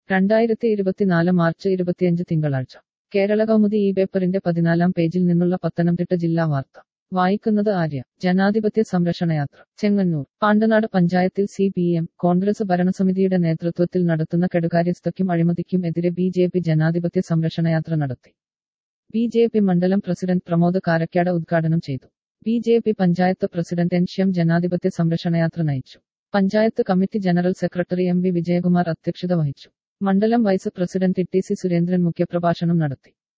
രണ്ടായിരത്തി ഇരുപത്തിനാല് മാർച്ച് ഇരുപത്തിയഞ്ച് തിങ്കളാഴ്ച കേരള കൗമുദി ഈ പേപ്പറിന്റെ പതിനാലാം പേജിൽ നിന്നുള്ള പത്തനംതിട്ട ജില്ലാ വാർത്ത വായിക്കുന്നത് ആര്യ ജനാധിപത്യ സംരക്ഷണയാത്ര ചെങ്ങന്നൂർ പാണ്ടനാട് പഞ്ചായത്തിൽ സി പി എം കോൺഗ്രസ് ഭരണസമിതിയുടെ നേതൃത്വത്തിൽ നടത്തുന്ന കെടുകാര്യസ്ഥയ്ക്കും അഴിമതിക്കും എതിരെ ബി ജെ പി ജനാധിപത്യ സംരക്ഷണയാത്ര നടത്തി ബി ജെ പി മണ്ഡലം പ്രസിഡന്റ് പ്രമോദ് കാരക്കാട് ഉദ്ഘാടനം ചെയ്തു B J P panchayat president N Shyam ജനാധിപത്യ സംരക്ഷണയാത്ര നയിച്ചു panchayat committee general secretary M V Vijayakumar അധ്യക്ഷത വഹിച്ചു മണ്ഡലം vice president T C Surendran മുഖ്യപ്രഭാഷണം നടത്തി